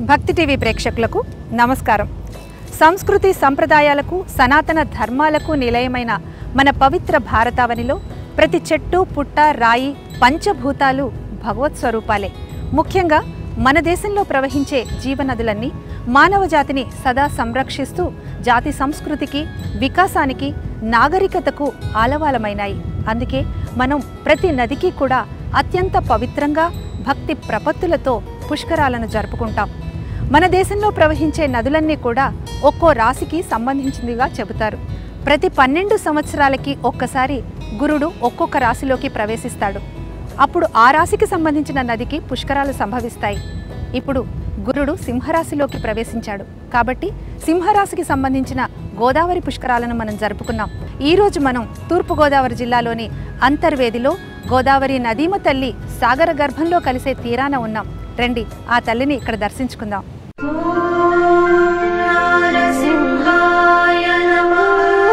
భక్తి టీవీ ప్రేక్షకులకు నమస్కారం సంస్కృతి సంప్రదాయాలకు సనాతన ధర్మాలకు నిలయమైన మన పవిత్ర భారతావనిలో ప్రతి చెట్టు పుట్ట రాయి పంచభూతాలు భగవత్ స్వరూపాలే ముఖ్యంగా మన దేశంలో ప్రవహించే జీవనదులన్నీ మానవ జాతిని సదా సంరక్షిస్తూ జాతి సంస్కృతికి వికాసానికి నాగరికతకు ఆలవాలమైనాయి అందుకే మనం ప్రతి నదికి కూడా అత్యంత పవిత్రంగా భక్తి ప్రపత్తులతో పుష్కరాలను జరుపుకుంటాం మన దేశంలో ప్రవహించే నదులన్నీ కూడా ఒక్కో రాశికి సంబంధించిందిగా చెబుతారు ప్రతి పన్నెండు సంవత్సరాలకి ఒక్కసారి గురుడు ఒక్కొక్క రాశిలోకి ప్రవేశిస్తాడు అప్పుడు ఆ రాశికి సంబంధించిన నదికి పుష్కరాలు సంభవిస్తాయి ఇప్పుడు గురుడు సింహరాశిలోకి ప్రవేశించాడు కాబట్టి సింహరాశికి సంబంధించిన గోదావరి పుష్కరాలను మనం జరుపుకున్నాం ఈ రోజు మనం తూర్పుగోదావరి జిల్లాలోని అంతర్వేదిలో గోదావరి నదీమ తల్లి సాగర గర్భంలో కలిసే తీరాన ఉన్నాం రండి ఆ తల్లిని ఇక్కడ దర్శించుకుందాం నారసింహాయ నమః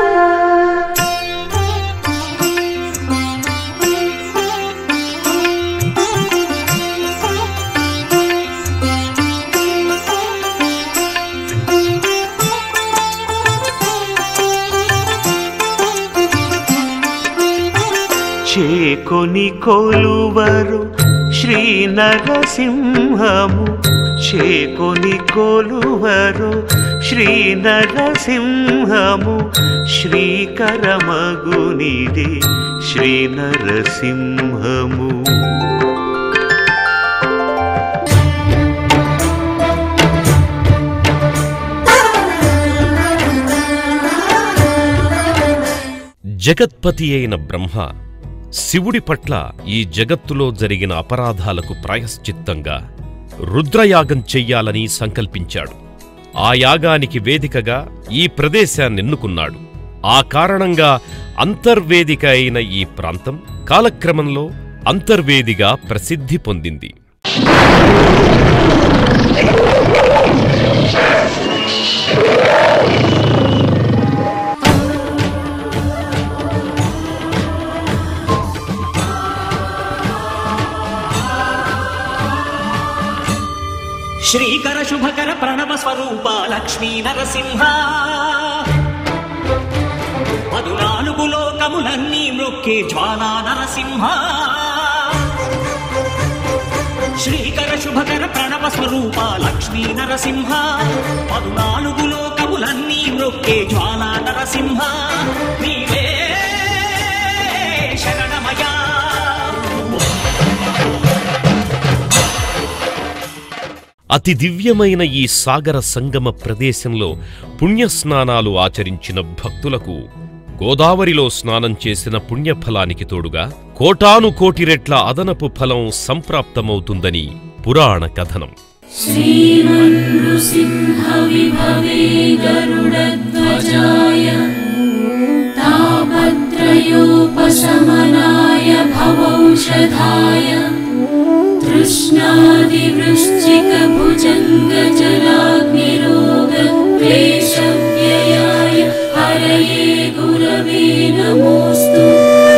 చేకొని కొలువరు శ్రీ నరసింహము చేకొని కొలువరు శ్రీ నరసింహము శ్రీకరమగునిది శ్రీ నరసింహము జగత్పతి అయిన బ్రహ్మ శివుడి పట్ల ఈ జగత్తులో జరిగిన అపరాధాలకు ప్రాయశ్చిత్తంగా రుద్రయాగం చెయ్యాలని సంకల్పించాడు ఆ యాగానికి వేదికగా ఈ ప్రదేశాన్నెన్నుకున్నాడు ఆ కారణంగా అంతర్వేదిక అయిన ఈ ప్రాంతం కాలక్రమంలో అంతర్వేదిగా ప్రసిద్ధి పొందింది శ్రీకర శుభకర ప్రణవ స్వరూప లక్ష్మీ నరసింహ పదునాలుగు లోకములన్నీ మృక్కి జ్వాలా నరసింహ శ్రీకర శుభకర ప్రణవ స్వరూప లక్ష్మీ నరసింహ పదునాలుగు లోకములన్నీ మృక్కి జ్వాలా నరసింహ నీవే శరణమయా అతి దివ్యమైన ఈ సాగర సంగమ ప్రదేశంలో పుణ్యస్నానాలు ఆచరించిన భక్తులకు గోదావరిలో స్నానం చేసిన పుణ్యఫలానికి తోడుగా కోటాను కోటి రెట్ల అదనపు ఫలం సంప్రాప్తమవుతుందని పురాణ కథనం श्रीमन्नृसिंहविभवे गरुडध्वजाय तापत्रयोपशमनाय भवौषधाय तृष्णादिवृश्चिकभुजङ्गजलाग्निरोगक्लेशव्ययाय हरये गुरवे नमोऽस्तु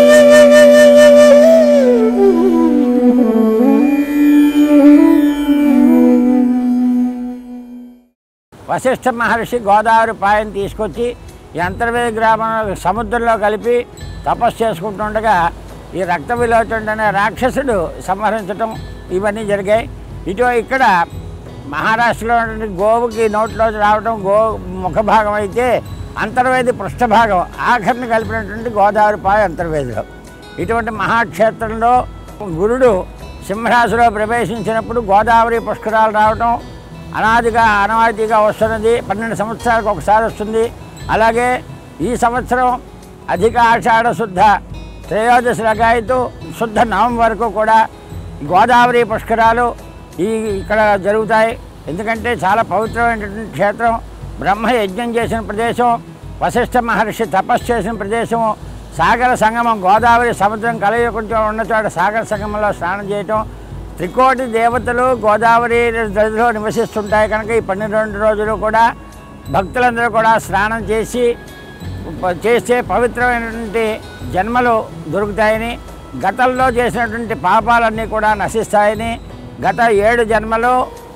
వశిష్ఠ మహర్షి గోదావరి పాయను తీసుకొచ్చి ఈ అంతర్వేది గ్రామంలో సముద్రంలో కలిపి తపస్సు చేసుకుంటుండగా ఈ రక్త విలోచనుడు అనే రాక్షసుడు సంహరించటం ఇవన్నీ జరిగాయి ఇటు ఇక్కడ మహారాష్ట్రలో ఉన్నటువంటి గోవుకి నోట్లో రావడం గో ముఖ భాగం అయితే అంతర్వేది పృష్ఠభాగం ఆఖరిని కలిపినటువంటి గోదావరి పాయ అంతర్వేదిలో ఇటువంటి మహాక్షేత్రంలో గురుడు సింహరాశిలో ప్రవేశించినప్పుడు గోదావరి పుష్కరాలు రావటం అనాదిగా అనాదిగా వస్తున్నది పన్నెండు సంవత్సరాలకు ఒకసారి వస్తుంది అలాగే ఈ సంవత్సరం అధిక ఆషాఢ శుద్ధ త్రయోదశి లగాయతు శుద్ధ నవం వరకు కూడా గోదావరి పుష్కరాలు ఈ ఇక్కడ జరుగుతాయి ఎందుకంటే చాలా పవిత్రమైనటువంటి క్షేత్రం బ్రహ్మ యజ్ఞం చేసిన ప్రదేశం వశిష్ఠ మహర్షి తపస్సు చేసిన ప్రదేశం సాగర సంగమం గోదావరి సముద్రం కలయకుండా ఉన్న చోట సాగర సంగమంలో స్నానం చేయటం త్రికోటి దేవతలు గోదావరి నదిలో నివసిస్తుంటాయి కనుక ఈ పన్నెండు రోజులు కూడా భక్తులందరూ కూడా స్నానం చేసి ప- చేస్తే పవిత్రమైనటువంటి జన్మలు దొరుకుతాయని గతంలో చేసినటువంటి పాపాలన్నీ కూడా నశిస్తాయని గత ఏడు జన్మలో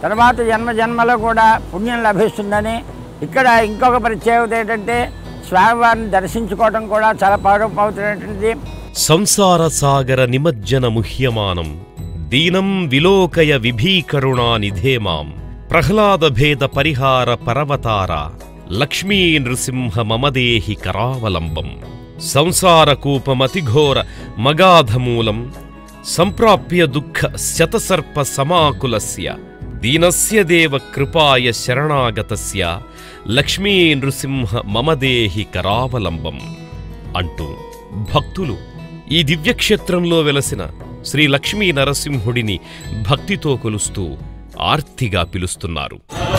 తర్వాత జన్మ జన్మలో కూడా పుణ్యం లభిస్తుందని ఇక్కడ ఇంకొక ప్రత్యేకత ఏంటంటే స్వామివారిని దర్శించుకోవడం కూడా చాలా పవిత్రమైనటువంటిది సంసార సాగర నిమజ్జన ముహ్యమానం దీనం విలోకయ విభీకరుణా నిధేమాం ప్రహ్లాద భేద పరిహార పరవతార లక్ష్మీ నృసింహ మమదేహి కరావలంబం సంసార కూపమతిఘోర మగాధమూలం సంప్రాప్య దుఃఖ శతసర్ప సమాకులస్య దీనస్య దేవ కృపాయ శరణాగతస్య లక్ష్మీ నృసింహ మమదేహి కరావలంబం అంటూ భక్తులు ఈ దివ్యక్షేత్రంలో వెలసిన శ్రీ లక్ష్మీ నరసింహుడిని భక్తితో కొలుస్తూ ఆర్తిగా పిలుస్తున్నారు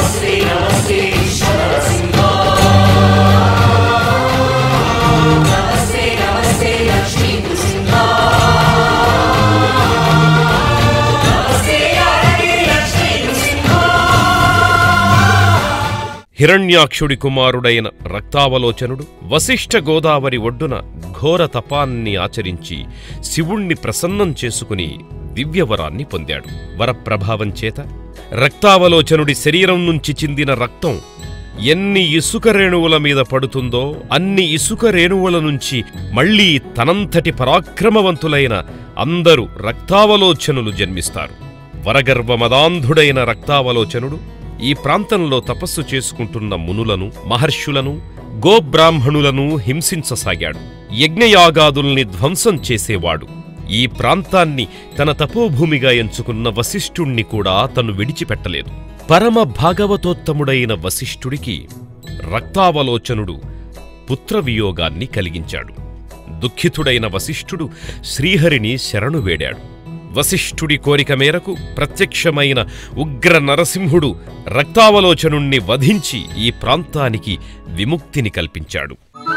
హిరణ్యాక్షుడి కుమారుడైన రక్తావలోచనుడు వశిష్ఠ గోదావరి ఒడ్డున ఘోర తపాన్ని ఆచరించి శివుణ్ణి ప్రసన్నం చేసుకుని దివ్యవరాన్ని పొందాడు వరప్రభావం చేత రక్తావలోచనుడి శరీరం నుంచి చిందిన రక్తం ఎన్ని ఇసుక రేణువుల మీద పడుతుందో అన్ని ఇసుక రేణువుల నుంచి మళ్ళీ తనంతటి పరాక్రమవంతులైన అందరూ రక్తావలోచనులు జన్మిస్తారు వరగర్వమదాంధుడైన రక్తావలోచనుడు ఈ ప్రాంతంలో తపస్సు చేసుకుంటున్న మునులను మహర్షులను గోబ్రాహ్మణులను హింసించసాగాడు యజ్ఞయాగాదుల్ని ధ్వంసం చేసేవాడు ఈ ప్రాంతాన్ని తన తపోభూమిగా ఎంచుకున్న వశిష్ఠుణ్ణి కూడా తను విడిచిపెట్టలేదు పరమ భాగవతోత్తముడైన వశిష్ఠుడికి రక్తావలోచనుడు పుత్రవియోగాన్ని కలిగించాడు దుఃఖితుడైన వశిష్ఠుడు శ్రీహరిని శరణు వేడాడు వశిష్ఠుడి కోరిక మేరకు ప్రత్యక్షమైన ఉగ్ర నరసింహుడు రక్తావలోచనుణ్ణి వధించి ఈ ప్రాంతానికి విముక్తిని కల్పించాడు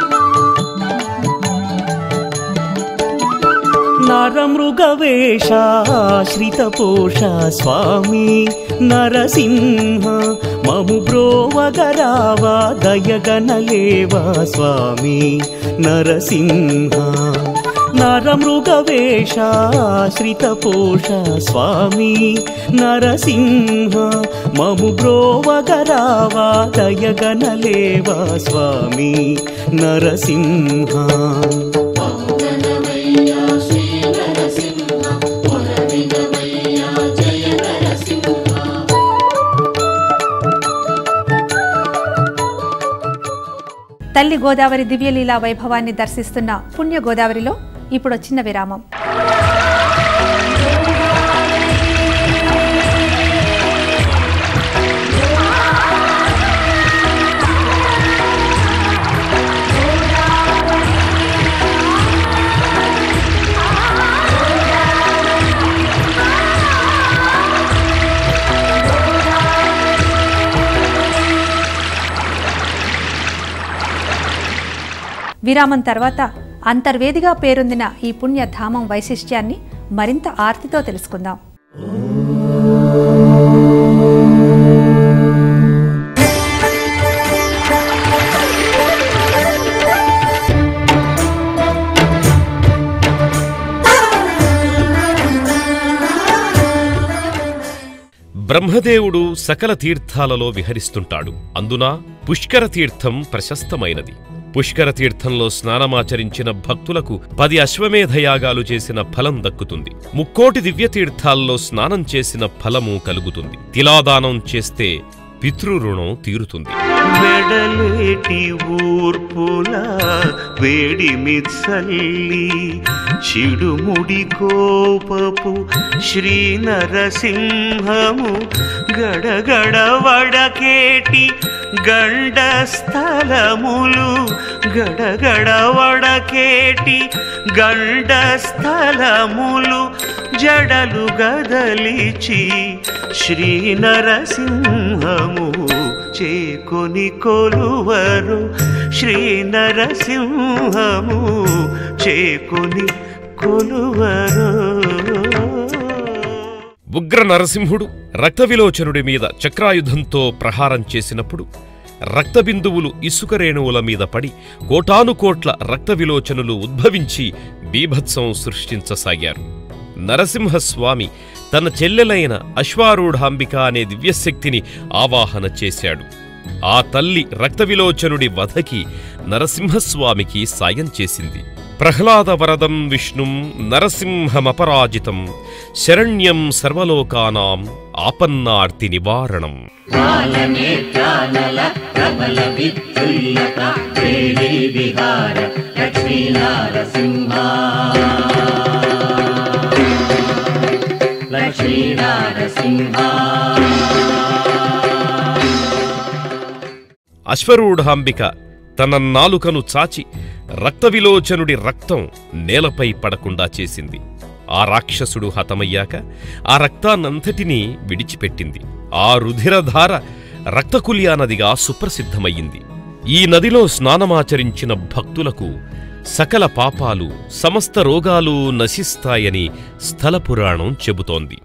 నరమృగవేషాశ్రితపోష స్వామి నరసింహ మము బ్రోవగరావా దయగనలేవా స్వామి నరసింహ నరమృగవేషాశ్రితపోష స్వామి నరసింహ మము బ్రోవగరావా దయగనలేవా స్వామి నరసింహ తల్లి గోదావరి దివ్యలీలా వైభవాన్ని దర్శిస్తున్న పుణ్య గోదావరిలో ఇప్పుడు చిన్న విరామం విరామం తర్వాత అంతర్వేదిగా పేరొందిన ఈ పుణ్యధామం వైశిష్ట్యాన్ని మరింత ఆర్తితో తెలుసుకుందాం బ్రహ్మదేవుడు సకల తీర్థాలలో విహరిస్తుంటాడు అందున పుష్కర తీర్థం ప్రశస్తమైనది పుష్కర తీర్థంలో స్నానమాచరించిన భక్తులకు పది అశ్వమేధయాగాలు చేసిన ఫలం దక్కుతుంది ముక్కోటి దివ్యతీర్థాల్లో స్నానం చేసిన ఫలము కలుగుతుంది తిలాదానం చేస్తే పితృరుణం తీరుతుంది వెడలేటి ఊర్పుల వేడిమి చల్లి చిడుముడి కోపపు శ్రీ నరసింహము గడగడ వడకేటి గండ స్థలములు గడగడ వడకేటి గండ స్థలములు జడలు గదలిచి శ్రీ నరసింహము చేకొని కొలువరు శ్రీ నరసింహము చేకొని కొలువరు ఉగ్ర నరసింహుడు రక్తవిలోచనుడి మీద చక్రాయుధంతో ప్రహారం చేసినప్పుడు రక్తబిందువులు ఇసుక రేణువుల మీద పడి కోటానుకోట్ల రక్తవిలోచనులు ఉద్భవించి బీభత్సం సృష్టించసాగారు నరసింహస్వామి తన చెల్లెలైన అశ్వారూఢాంబిక అనే దివ్యశక్తిని ఆవాహన చేశాడు ఆ తల్లి రక్తవిలోచనుడి వధకి నరసింహస్వామికి సాయం చేసింది ప్రహ్లాద వరదం విష్ణుం నరసింహమపరాజితం శరణ్యం సర్వలోకానాం ఆపన్నార్తి నివారణం అశ్వరూఢాంబిక తన నాలుకను చాచి రక్తవిలోచనుడి రక్తం నేలపై పడకుండా చేసింది ఆ రాక్షసుడు హతమయ్యాక ఆ రక్తాన్నంతటినీ విడిచిపెట్టింది ఆ రుధిరధార రక్తకుల్యా నదిగా సుప్రసిద్ధమయ్యింది ఈ నదిలో స్నానమాచరించిన భక్తులకు సకల పాపాలు సమస్త రోగాలు నశిస్తాయని స్థల పురాణం చెబుతోంది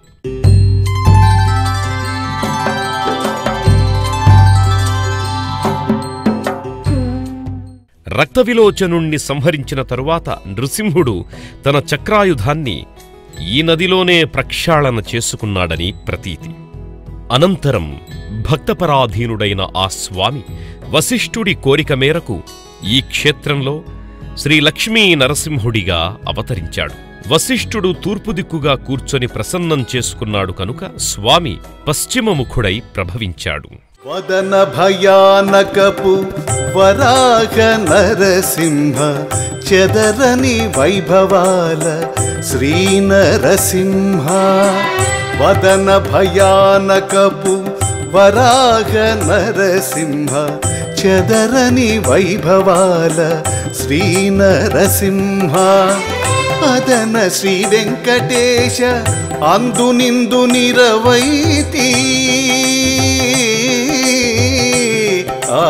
రక్తవిలోచనుణ్ణి సంహరించిన తరువాత నృసింహుడు తన చక్రాయుధాన్ని ఈ నదిలోనే ప్రక్షాళన చేసుకున్నాడని ప్రతీతి అనంతరం భక్తపరాధీనుడైన ఆ స్వామి వశిష్ఠుడి కోరిక మేరకు ఈ క్షేత్రంలో శ్రీ లక్ష్మీ నరసింహుడిగా అవతరించాడు వశిష్ఠుడు తూర్పు దిక్కుగా కూర్చొని ప్రసన్నం చేసుకున్నాడు కనుక స్వామి పశ్చిమముఖుడై ప్రభవించాడు వదన భయానకపు వరాగ నరసింహ చెదరని వైభవాల శ్రీ నరసింహ వదన భయానకపు వరాగ నరసింహ చెదరని వైభవాల శ్రీ నరసింహ అదన శ్రీ వెంకటేశ అందునిందు నిరవైతి ఆ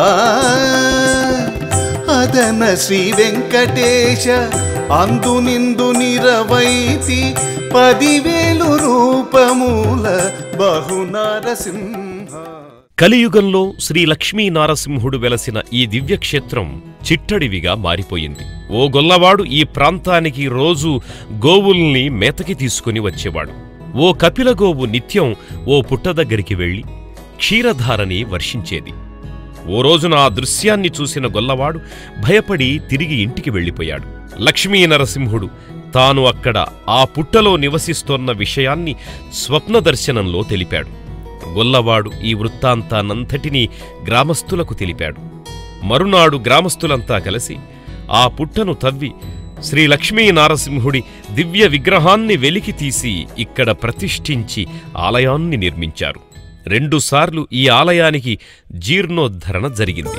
అదన శ్రీ వెంకటేశ అందునిందు నిరవైతి పదివేలు రూపముల బహునారసింహ కలియుగంలో శ్రీ లక్ష్మీ నారసింహుడు వెలసిన ఈ దివ్యక్షేత్రం చిట్టడివిగా మారిపోయింది ఓ గొల్లవాడు ఈ ప్రాంతానికి రోజు గోవుల్ని మేతకి తీసుకుని వచ్చేవాడు ఓ కపిలగోవు నిత్యం ఓ పుట్ట దగ్గరికి వెళ్ళి క్షీరధారని వర్షించేది ఓ రోజున ఆ దృశ్యాన్ని చూసిన గొల్లవాడు భయపడి తిరిగి ఇంటికి వెళ్ళిపోయాడు లక్ష్మీ నరసింహుడు తాను అక్కడ ఆ పుట్టలో నివసిస్తోన్న విషయాన్ని స్వప్న దర్శనంలో తెలిపాడు గొల్లవాడు ఈ వృత్తాంతానంతటినీ గ్రామస్థులకు తెలిపాడు మరునాడు గ్రామస్థులంతా కలిసి ఆ పుట్టను తవ్వి శ్రీ లక్ష్మీ నారసింహుడి దివ్య విగ్రహాన్ని వెలికి తీసి ఇక్కడ ప్రతిష్ఠించి ఆలయాన్ని నిర్మించారు రెండుసార్లు ఈ ఆలయానికి జీర్ణోద్ధరణ జరిగింది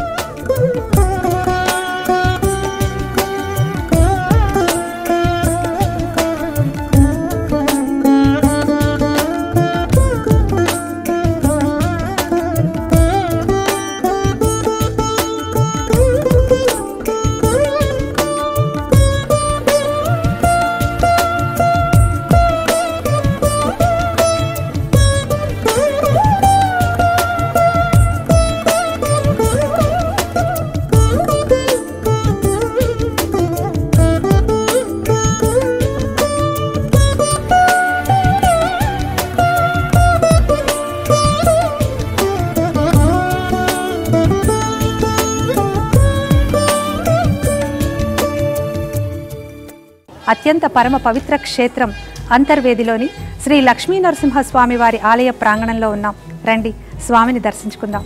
అత్యంత పరమ పవిత్ర క్షేత్రం అంతర్వేదిలోని శ్రీ లక్ష్మీ నరసింహస్వామి వారి ఆలయ ప్రాంగణంలో ఉన్నాం రండి స్వామిని దర్శించుకుందాం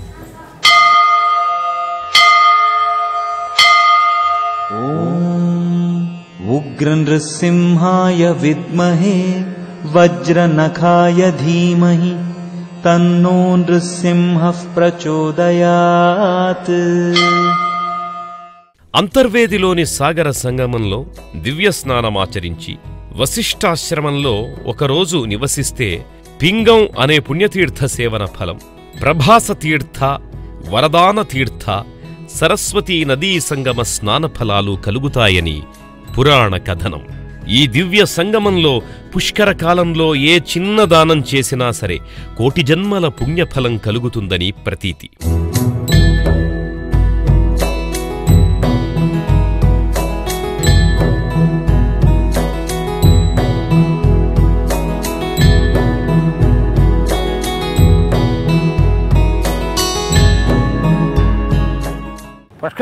उग्रनृसिंहाय विद्महे वज्रनखाय धीमहि तन्नो नृसिंहः प्रचोदयात् అంతర్వేదిలోని సాగర సంగమంలో దివ్య స్నానమాచరించి వశిష్ఠాశ్రమంలో ఒకరోజు నివసిస్తే పింగం అనే పుణ్యతీర్థ సేవన ఫలం ప్రభాస తీర్థ వరదాన తీర్థ సరస్వతీ నదీ సంగమ స్నాన ఫలాలు కలుగుతాయని పురాణ కథనం ఈ దివ్య సంగమంలో పుష్కర కాలంలో ఏ చిన్న దానం చేసినా సరే కోటి జన్మల పుణ్యఫలం కలుగుతుందని ప్రతీతి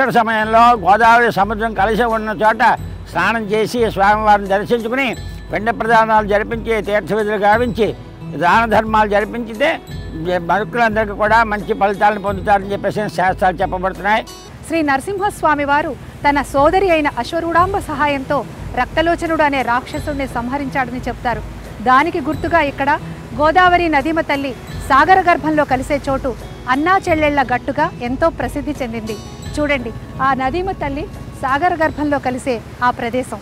పుష్కర సమయంలో గోదావరి సముద్రం కలిసి ఉన్న చోట స్నానం చేసి స్వామివారిని దర్శించుకుని పిండ ప్రదానాలు జరిపించి తీర్థ విధులు గావించి దాన ధర్మాలు జరిపించితే భక్తులందరికీ కూడా మంచి ఫలితాలను పొందుతారని చెప్పేసి శాస్త్రాలు చెప్పబడుతున్నాయి శ్రీ నరసింహస్వామి వారు తన సోదరి అయిన అశ్వరూఢాంబ సహాయంతో రక్తలోచనుడు అనే రాక్షసుడిని సంహరించాడని చెప్తారు దానికి గుర్తుగా ఇక్కడ గోదావరి నదీమ తల్లి సాగర గర్భంలో కలిసే చోటు అన్నా చెల్లెళ్ల గట్టుగా ఎంతో ప్రసిద్ధి చెందింది చూడండి ఆ నదీమ తల్లి సాగర గర్భంలో కలిసే ఆ ప్రదేశం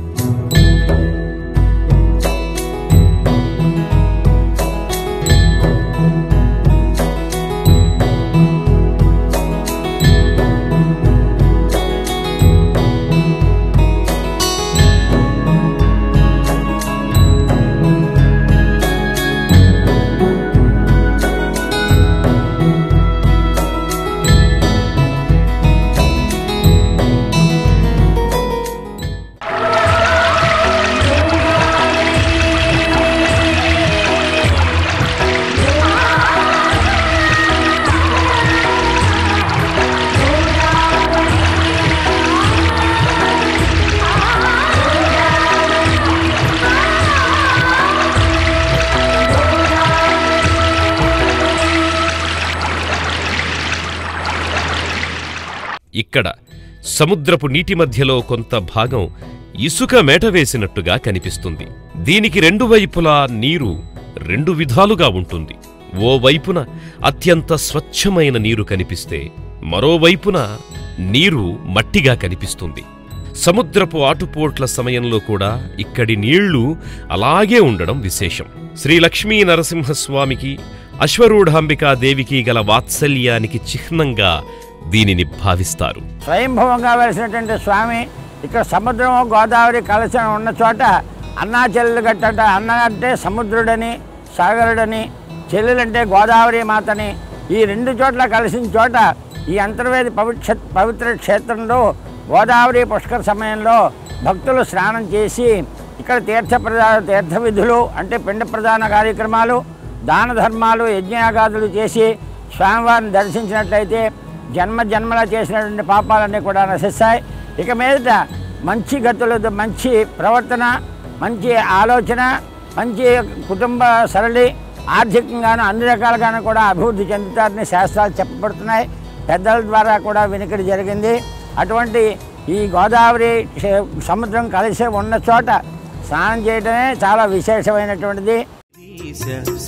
ఇక్కడ సముద్రపు నీటి మధ్యలో కొంత భాగం ఇసుక మేట వేసినట్టుగా కనిపిస్తుంది దీనికి రెండు వైపులా నీరు రెండు విధాలుగా ఉంటుంది ఓ వైపున అత్యంత స్వచ్ఛమైన నీరు కనిపిస్తే మరోవైపున నీరు మట్టిగా కనిపిస్తుంది సముద్రపు ఆటుపోట్ల సమయంలో కూడా ఇక్కడి నీళ్లు అలాగే ఉండడం విశేషం శ్రీ లక్ష్మీ నరసింహస్వామికి అశ్వరూఢాంబికా దేవికి గల వాత్సల్యానికి చిహ్నంగా దీనిని భావిస్తారు స్వయంభవంగా వెలిసినటువంటి స్వామి ఇక్కడ సముద్రం గోదావరి కలశం ఉన్న చోట అన్నా చెల్లెలు గట్టట అన్న అంటే సముద్రుడని సాగరుడని చెల్లెలంటే గోదావరి మాతని ఈ రెండు చోట్ల కలిసిన చోట ఈ అంతర్వేది పవిత్ర పవిత్ర క్షేత్రంలో గోదావరి పుష్కర సమయంలో భక్తులు స్నానం చేసి ఇక్కడ తీర్థ ప్రదా తీర్థ విధులు అంటే పిండ ప్రధాన కార్యక్రమాలు దాన ధర్మాలు యజ్ఞయాగాదులు చేసి స్వామివారిని దర్శించినట్లయితే జన్మ జన్మలా చేసినటువంటి పాపాలన్నీ కూడా నశిస్తాయి ఇక మీదట మంచి గతులతో మంచి ప్రవర్తన మంచి ఆలోచన మంచి కుటుంబ సరళి ఆర్థికంగాను అన్ని రకాలుగాను కూడా అభివృద్ధి చెందుతారని శాస్త్రాలు చెప్పబడుతున్నాయి పెద్దల ద్వారా కూడా వినికిడి జరిగింది అటువంటి ఈ గోదావరి క్షే- సముద్రం కలిసి ఉన్న చోట స్నానం చేయడమే చాలా విశేషమైనటువంటిది ईश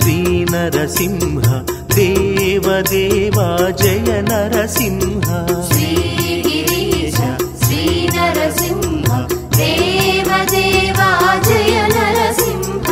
श्रीनरसिंह देवदेवा जय नरसिंह श्रीगिरीश श्रीनरसिंह देवदेवा जय नरसिंह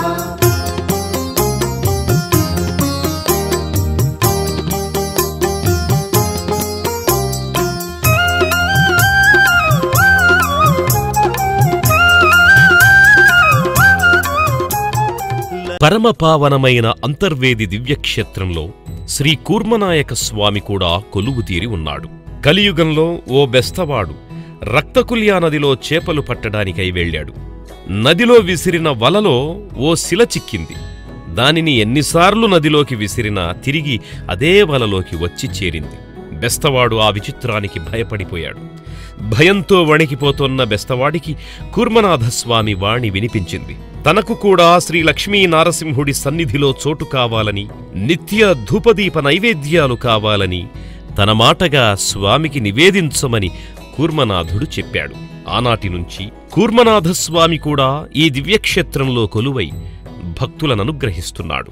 పరమపావనమైన అంతర్వేది దివ్యక్షేత్రంలో శ్రీ కూర్మనాయక స్వామి కూడా కొలువు తీరి ఉన్నాడు కలియుగంలో ఓ బెస్తవాడు రక్తకుల్యా నదిలో చేపలు పట్టడానికై వెళ్ళాడు నదిలో విసిరిన వలలో ఓ శిల చిక్కింది దానిని ఎన్నిసార్లు నదిలోకి విసిరినా తిరిగి అదే వలలోకి వచ్చి చేరింది బెస్తవాడు ఆ విచిత్రానికి భయపడిపోయాడు భయంతో వణికిపోతున్న బెస్తవాడికి కూర్మనాథస్వామి వాణి వినిపించింది తనకు కూడా శ్రీ లక్ష్మీ నారసింహుడి సన్నిధిలో చోటు కావాలని నిత్య ధూపదీప నైవేద్యాలు కావాలని తన మాటగా స్వామికి నివేదించమని కూర్మనాథుడు చెప్పాడు ఆనాటి నుంచి కూర్మనాథస్వామి కూడా ఈ దివ్యక్షేత్రంలో కొలువై భక్తులను అనుగ్రహిస్తున్నాడు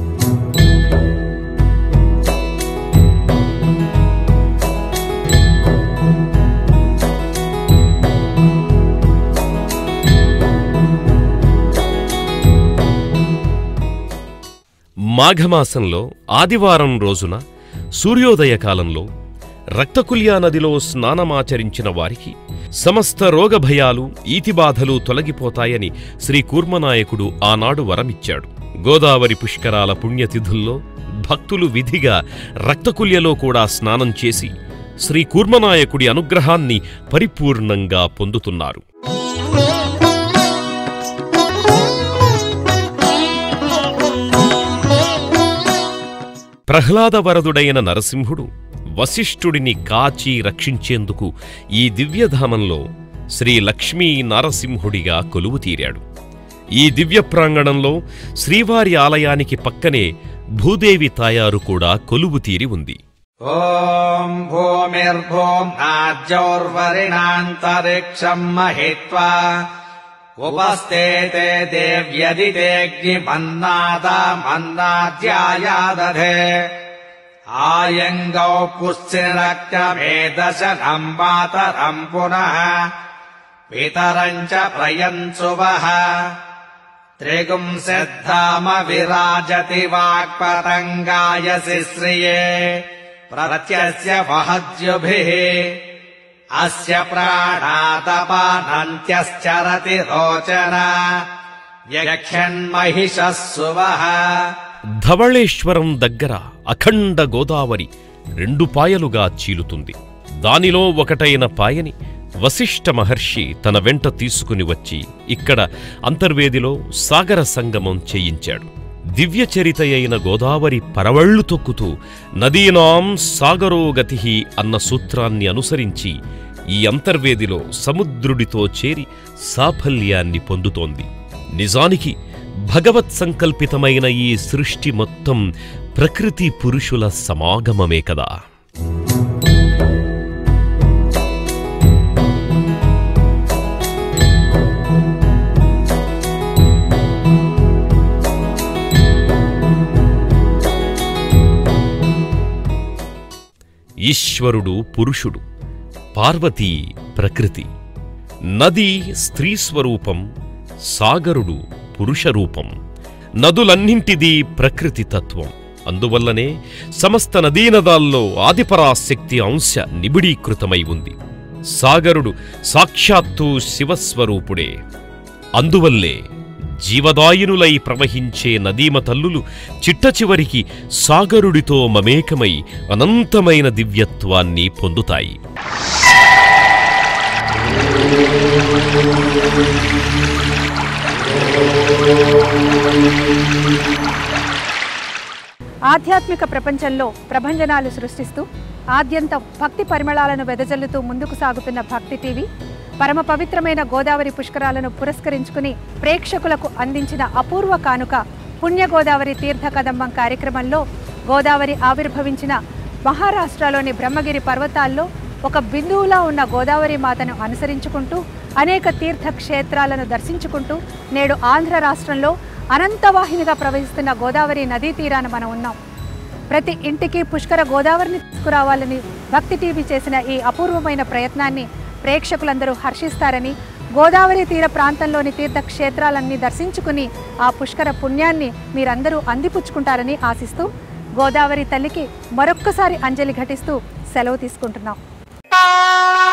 మాఘమాసంలో ఆదివారం రోజున సూర్యోదయ కాలంలో రక్తకుల్యా నదిలో స్నానమాచరించిన వారికి సమస్త రోగభయాలు ఈతిబాధలు తొలగిపోతాయని శ్రీ కూర్మనాయకుడు ఆనాడు వరమిచ్చాడు గోదావరి పుష్కరాల పుణ్యతిథుల్లో భక్తులు విధిగా రక్తకుల్యలో కూడా స్నానం చేసి శ్రీ కూర్మనాయకుడి అనుగ్రహాన్ని పరిపూర్ణంగా పొందుతున్నారు ప్రహ్లాదవరదుడైన నరసింహుడు వశిష్ఠుడిని కాచి రక్షించేందుకు ఈ దివ్యధామంలో శ్రీ లక్ష్మీ నరసింహుడిగా కొలువు తీరాడు ఈ దివ్య ప్రాంగణంలో శ్రీవారి ఆలయానికి పక్కనే భూదేవి తాయారు కూడా కొలువు తీరి ఉంది ॐ भूमिर्भूम् नाद्यौर्वरिणान्तरिक्षम् महित्वा उपस्तेते देव्यदितेऽग्निमन्नादा मन्नाद्यायादधे आयङ्गौ पुश्चिरक्तमेदशनम् मातरम् पुनः पितरम् च प्रयन्सुवः त्रिगुंसिद्धाम विराजति वाक्पतङ्गायसि श्रिये प्रत्यस्य वहद्युभिः अस्य प्राणातपानन्त्यश्चरति रोचना यक्षन्महिषः सुवः ధవళేశ్వరం దగ్గర అఖండ గోదావరి రెండు పాయలుగా చీలుతుంది దానిలో ఒకటైన పాయని వశిష్ఠ మహర్షి తన వెంట తీసుకుని వచ్చి ఇక్కడ అంతర్వేదిలో సాగర సంగమం చేయించాడు దివ్య చరిత అయిన గోదావరి పరవళ్లు తొక్కుతూ నదీనాం సాగరో గతి అన్న సూత్రాన్ని అనుసరించి ఈ అంతర్వేదిలో సముద్రుడితో చేరి సాఫల్యాన్ని పొందుతోంది నిజానికి భగవత్ సంకల్పితమైన ఈ సృష్టి మొత్తం ప్రకృతి పురుషుల సమాగమమే కదా ఈశ్వరుడు పురుషుడు పార్వతీ ప్రకృతి నది స్త్రీ స్వరూపం సాగరుడు పురుష రూపం నదులన్నింటిదీ ప్రకృతి తత్వం అందువల్లనే సమస్త నదీనదాల్లో ఆదిపరాశక్తి అంశ నిబిడీకృతమై ఉంది సాగరుడు సాక్షాత్తు శివస్వరూపుడే అందువల్లే జీవదాయినులై ప్రవహించే నదీమ తల్లులు చిట్టచివరికి సాగరుడితో మమేకమై అనంతమైన దివ్యత్వాన్ని పొందుతాయి ఆధ్యాత్మిక ప్రపంచంలో ప్రభంజనాలు సృష్టిస్తూ ఆద్యంత భక్తి పరిమళాలను వెదజల్లుతూ ముందుకు సాగుతున్న భక్తి టీవీ పరమ పవిత్రమైన గోదావరి పుష్కరాలను పురస్కరించుకుని ప్రేక్షకులకు అందించిన అపూర్వ కానుక పుణ్య గోదావరి తీర్థ కదంబం కార్యక్రమంలో గోదావరి ఆవిర్భవించిన మహారాష్ట్రలోని బ్రహ్మగిరి పర్వతాల్లో ఒక బిందువులా ఉన్న గోదావరి మాతను అనుసరించుకుంటూ అనేక తీర్థ క్షేత్రాలను దర్శించుకుంటూ నేడు ఆంధ్ర రాష్ట్రంలో అనంతవాహినిగా ప్రవహిస్తున్న గోదావరి నదీ తీరాన మనం ఉన్నాం ప్రతి ఇంటికి పుష్కర గోదావరిని తీసుకురావాలని భక్తి టీవీ చేసిన ఈ అపూర్వమైన ప్రయత్నాన్ని ప్రేక్షకులందరూ హర్షిస్తారని గోదావరి తీర ప్రాంతంలోని తీర్థ క్షేత్రాలన్నీ దర్శించుకుని ఆ పుష్కర పుణ్యాన్ని మీరందరూ అందిపుచ్చుకుంటారని ఆశిస్తూ గోదావరి తల్లికి మరొక్కసారి అంజలి ఘటిస్తూ సెలవు తీసుకుంటున్నాం